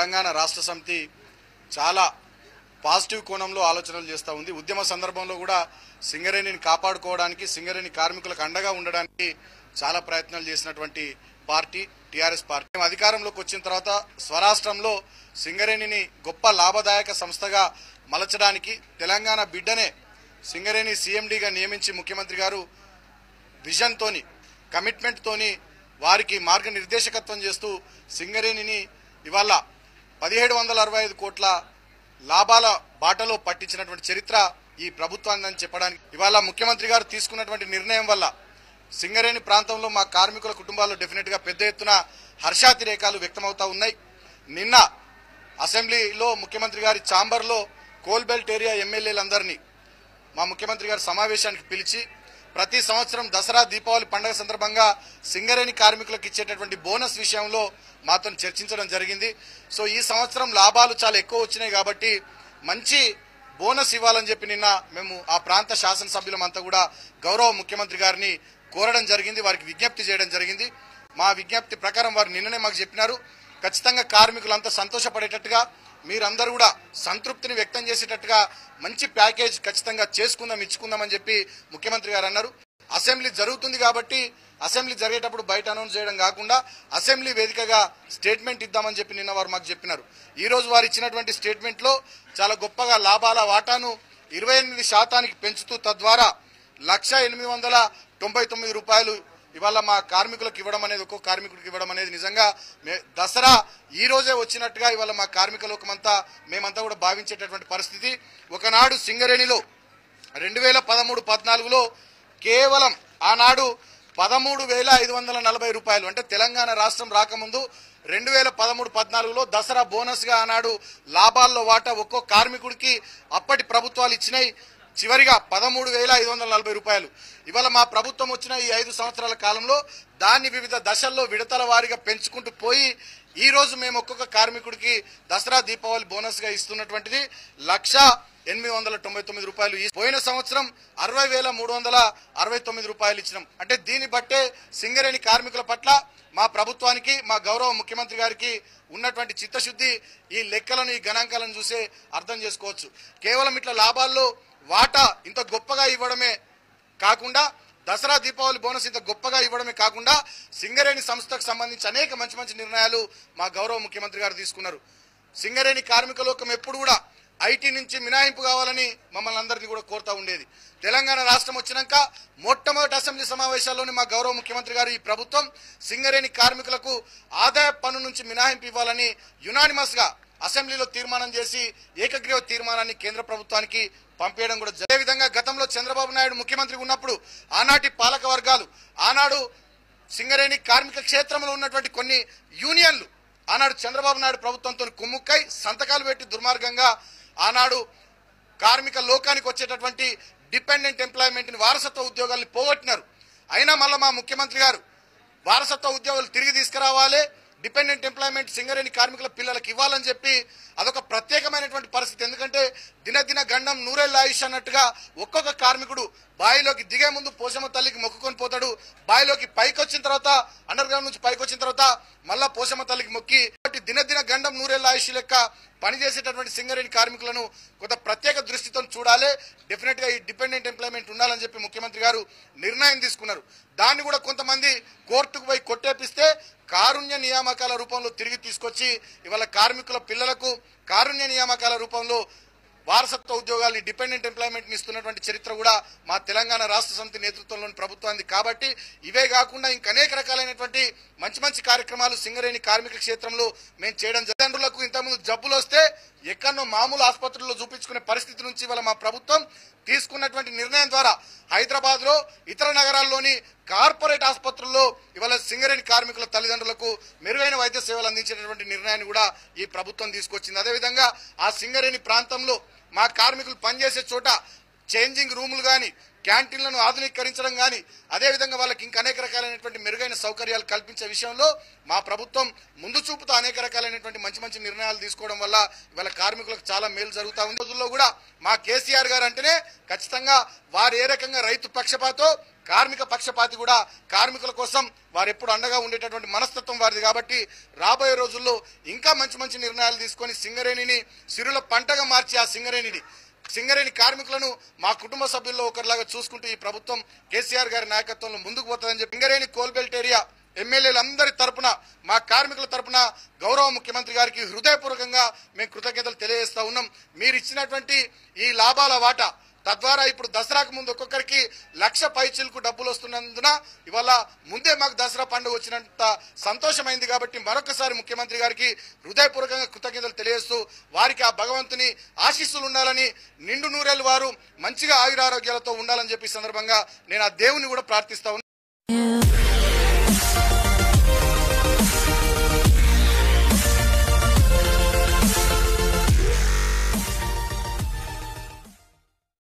తెలంగాణ రాష్ట్ర సమితి చాలా పాజిటివ్ కోణంలో ఆలోచనలు చేస్తూ ఉంది ఉద్యమ సందర్భంలో కూడా సింగరేణిని కాపాడుకోవడానికి సింగరేణి కార్మికులకు అండగా ఉండడానికి చాలా ప్రయత్నాలు చేసినటువంటి పార్టీ టీఆర్ఎస్ పార్టీ మేము అధికారంలోకి వచ్చిన తర్వాత స్వరాష్ట్రంలో సింగరేణిని గొప్ప లాభదాయక సంస్థగా మలచడానికి తెలంగాణ బిడ్డనే సింగరేణి సీఎండీగా నియమించి ముఖ్యమంత్రి గారు విజన్తోని కమిట్మెంట్తోని వారికి మార్గనిర్దేశకత్వం చేస్తూ సింగరేణిని ఇవాళ పదిహేడు వందల అరవై ఐదు కోట్ల లాభాల బాటలో పట్టించినటువంటి చరిత్ర ఈ ప్రభుత్వాన్ని అని చెప్పడానికి ఇవాళ ముఖ్యమంత్రి గారు తీసుకున్నటువంటి నిర్ణయం వల్ల సింగరేణి ప్రాంతంలో మా కార్మికుల కుటుంబాల్లో డెఫినెట్గా పెద్ద ఎత్తున హర్షాతిరేకాలు వ్యక్తమవుతా ఉన్నాయి నిన్న అసెంబ్లీలో ముఖ్యమంత్రి గారి ఛాంబర్లో కోల్బెల్ట్ ఏరియా ఎమ్మెల్యేలందరినీ మా ముఖ్యమంత్రి గారు సమావేశానికి పిలిచి ప్రతి సంవత్సరం దసరా దీపావళి పండుగ సందర్భంగా సింగరేణి కార్మికులకు ఇచ్చేటటువంటి బోనస్ విషయంలో మాతో చర్చించడం జరిగింది సో ఈ సంవత్సరం లాభాలు చాలా ఎక్కువ వచ్చినాయి కాబట్టి మంచి బోనస్ ఇవ్వాలని చెప్పి నిన్న మేము ఆ ప్రాంత శాసనసభ్యులమంతా కూడా గౌరవ ముఖ్యమంత్రి గారిని కోరడం జరిగింది వారికి విజ్ఞప్తి చేయడం జరిగింది మా విజ్ఞప్తి ప్రకారం వారు నిన్ననే మాకు చెప్పినారు ఖచ్చితంగా కార్మికులంతా సంతోషపడేటట్టుగా మీరందరూ కూడా సంతృప్తిని వ్యక్తం చేసేటట్టుగా మంచి ప్యాకేజ్ ఖచ్చితంగా చేసుకుందాం ఇచ్చుకుందామని చెప్పి ముఖ్యమంత్రి గారు అన్నారు అసెంబ్లీ జరుగుతుంది కాబట్టి అసెంబ్లీ జరిగేటప్పుడు బయట అనౌన్స్ చేయడం కాకుండా అసెంబ్లీ వేదికగా స్టేట్మెంట్ ఇద్దామని చెప్పి నిన్న వారు మాకు చెప్పినారు ఈ రోజు వారు ఇచ్చినటువంటి స్టేట్మెంట్లో చాలా గొప్పగా లాభాల వాటాను ఇరవై ఎనిమిది శాతానికి పెంచుతూ తద్వారా లక్ష ఎనిమిది వందల తొంభై తొమ్మిది రూపాయలు ఇవాళ మా కార్మికులకు ఇవ్వడం అనేది ఒక్కో కార్మికుడికి ఇవ్వడం అనేది నిజంగా మే- దసరా ఈ రోజే వచ్చినట్టుగా ఇవాళ మా కార్మిక లోకమంతా మేమంతా కూడా భావించేటటువంటి పరిస్థితి ఒకనాడు సింగరేణిలో రెండు వేల పదమూడు పద్నాలుగులో కేవలం ఆనాడు పదమూడు వేల ఐదు వందల నలభై రూపాయలు అంటే తెలంగాణ రాష్ట్రం రాకముందు రెండు వేల పదమూడు పద్నాలుగులో దసరా బోనస్గా ఆనాడు లాభాల్లో వాటా ఒక్కో కార్మికుడికి అప్పటి ప్రభుత్వాలు ఇచ్చినాయి చివరిగా పదమూడు వేల ఐదు వందల నలభై రూపాయలు ఇవాళ మా ప్రభుత్వం వచ్చిన ఈ ఐదు సంవత్సరాల కాలంలో దాన్ని వివిధ దశల్లో విడతల వారీగా పెంచుకుంటూ పోయి ఈ రోజు మేము ఒక్కొక్క కార్మికుడికి దసరా దీపావళి బోనస్ గా ఇస్తున్నటువంటిది లక్ష ఎనిమిది వందల తొంభై తొమ్మిది రూపాయలు ఈ పోయిన సంవత్సరం అరవై వేల మూడు వందల అరవై తొమ్మిది రూపాయలు ఇచ్చినాం అంటే దీన్ని బట్టే సింగరేణి కార్మికుల పట్ల మా ప్రభుత్వానికి మా గౌరవ ముఖ్యమంత్రి గారికి ఉన్నటువంటి చిత్తశుద్ధి ఈ లెక్కలను ఈ గణాంకాలను చూసే అర్థం చేసుకోవచ్చు కేవలం ఇట్లా లాభాల్లో వాటా ఇంత గొప్పగా ఇవ్వడమే కాకుండా దసరా దీపావళి బోనస్ ఇంత గొప్పగా ఇవ్వడమే కాకుండా సింగరేణి సంస్థకు సంబంధించి అనేక మంచి మంచి నిర్ణయాలు మా గౌరవ ముఖ్యమంత్రి గారు తీసుకున్నారు సింగరేణి కార్మిక లోకం ఎప్పుడు కూడా ఐటీ నుంచి మినహాయింపు కావాలని మమ్మల్ని అందరినీ కూడా కోరుతా ఉండేది తెలంగాణ రాష్ట్రం వచ్చినాక మొట్టమొదటి అసెంబ్లీ సమావేశాల్లోని మా గౌరవ ముఖ్యమంత్రి గారు ఈ ప్రభుత్వం సింగరేణి కార్మికులకు ఆదాయ పన్ను నుంచి మినహాయింపు ఇవ్వాలని యునానిమస్ గా అసెంబ్లీలో తీర్మానం చేసి ఏకగ్రీవ తీర్మానాన్ని కేంద్ర ప్రభుత్వానికి పంపేయడం కూడా జరిగే విధంగా గతంలో చంద్రబాబు నాయుడు ముఖ్యమంత్రి ఉన్నప్పుడు ఆనాటి పాలక వర్గాలు ఆనాడు సింగరేణి కార్మిక క్షేత్రంలో ఉన్నటువంటి కొన్ని యూనియన్లు ఆనాడు చంద్రబాబు నాయుడు ప్రభుత్వంతో కుమ్ముక్కై సంతకాలు పెట్టి దుర్మార్గంగా ఆనాడు కార్మిక లోకానికి వచ్చేటటువంటి డిపెండెంట్ ఎంప్లాయ్మెంట్ ని వారసత్వ ఉద్యోగాల్ని పోగొట్టినారు అయినా మళ్ళీ మా ముఖ్యమంత్రి గారు వారసత్వ ఉద్యోగాలు తిరిగి తీసుకురావాలి డిపెండెంట్ ఎంప్లాయ్మెంట్ సింగరేణి కార్మికుల పిల్లలకు ఇవ్వాలని చెప్పి అదొక ప్రత్యేకమైనటువంటి పరిస్థితి ఎందుకంటే దినదిన గండం నూరేళ్ళ ఆయుష్ అన్నట్టుగా ఒక్కొక్క కార్మికుడు బావిలోకి దిగే ముందు పోషమ్మ తల్లికి మొక్కుకొని పోతాడు బావిలోకి పైకి వచ్చిన తర్వాత అండర్ గ్రౌండ్ నుంచి పైకి వచ్చిన తర్వాత మళ్ళా పోషమ్మ తల్లికి మొక్కి కాబట్టి దినదిన గండం నూరేళ్ళ ఆయుష్ లెక్క పనిచేసేటటువంటి సింగరేణి కార్మికులను కొంత ప్రత్యేక దృష్టితో చూడాలి డెఫినెట్ గా ఈ డిపెండెంట్ ఎంప్లాయ్మెంట్ ఉండాలని చెప్పి ముఖ్యమంత్రి గారు నిర్ణయం తీసుకున్నారు దాన్ని కూడా కొంతమంది కోర్టుకు పోయి కొట్టేపిస్తే కారుణ్య నియామకాల రూపంలో తిరిగి తీసుకొచ్చి ఇవాళ కార్మికుల పిల్లలకు కారుణ్య నియామకాల రూపంలో వారసత్వ ఉద్యోగాల్ని డిపెండెంట్ ఎంప్లాయ్మెంట్ ఇస్తున్నటువంటి చరిత్ర కూడా మా తెలంగాణ రాష్ట్ర సమితి నేతృత్వంలోని ప్రభుత్వానికి కాబట్టి ఇవే కాకుండా ఇంకా అనేక రకాలైనటువంటి మంచి మంచి కార్యక్రమాలు సింగరేణి కార్మిక క్షేత్రంలో మేము చేయడం తల్లిదండ్రులకు ఇంతకుముందు జబ్బులు వస్తే ఎక్కడో మామూలు ఆసుపత్రుల్లో చూపించుకునే పరిస్థితి నుంచి ఇవాళ మా ప్రభుత్వం తీసుకున్నటువంటి నిర్ణయం ద్వారా హైదరాబాద్ లో ఇతర నగరాల్లోని కార్పొరేట్ ఆసుపత్రుల్లో ఇవాళ సింగరేణి కార్మికుల తల్లిదండ్రులకు మెరుగైన వైద్య సేవలు అందించేటటువంటి నిర్ణయాన్ని కూడా ఈ ప్రభుత్వం తీసుకొచ్చింది అదేవిధంగా ఆ సింగరేణి ప్రాంతంలో మా కార్మికులు పనిచేసే చోట చేంజింగ్ రూములు కానీ క్యాంటీన్లను ఆధునీకరించడం కానీ అదేవిధంగా వాళ్ళకి ఇంకా అనేక రకాలైనటువంటి మెరుగైన సౌకర్యాలు కల్పించే విషయంలో మా ప్రభుత్వం ముందు చూపుతో అనేక రకాలైనటువంటి మంచి మంచి నిర్ణయాలు తీసుకోవడం వల్ల ఇవాళ కార్మికులకు చాలా మేలు జరుగుతా ఉంది రోజుల్లో కూడా మా కేసీఆర్ గారు అంటేనే ఖచ్చితంగా వారు ఏ రకంగా రైతు పక్షపాతో కార్మిక పక్షపాతి కూడా కార్మికుల కోసం వారు ఎప్పుడు అండగా ఉండేటటువంటి మనస్తత్వం వారిది కాబట్టి రాబోయే రోజుల్లో ఇంకా మంచి మంచి నిర్ణయాలు తీసుకొని సింగరేణిని సిరుల పంటగా మార్చి ఆ సింగరేణిని సింగరేణి కార్మికులను మా కుటుంబ సభ్యుల్లో ఒకరిలాగా చూసుకుంటూ ఈ ప్రభుత్వం కేసీఆర్ గారి నాయకత్వంలో ముందుకు పోతుందని చెప్పి సింగరేణి కోల్బెల్ట్ ఏరియా ఎమ్మెల్యేలందరి తరపున మా కార్మికుల తరపున గౌరవ ముఖ్యమంత్రి గారికి హృదయపూర్వకంగా మేము కృతజ్ఞతలు తెలియజేస్తా ఉన్నాం మీరు ఇచ్చినటువంటి ఈ లాభాల వాటా తద్వారా ఇప్పుడు దసరాకు ముందు ఒక్కొక్కరికి లక్ష పైచిలకు డబ్బులు వస్తున్నందున ఇవాళ ముందే మాకు దసరా పండుగ వచ్చినంత సంతోషమైంది కాబట్టి మరొకసారి ముఖ్యమంత్రి గారికి హృదయపూర్వకంగా కృతజ్ఞతలు తెలియజేస్తూ వారికి ఆ భగవంతుని ఆశీస్సులు ఉండాలని నిండు నూరేళ్ళు వారు మంచిగా ఆయురారోగ్యాలతో ఉండాలని చెప్పి ఈ సందర్భంగా నేను ఆ దేవుని కూడా ప్రార్థిస్తా ఉన్నాను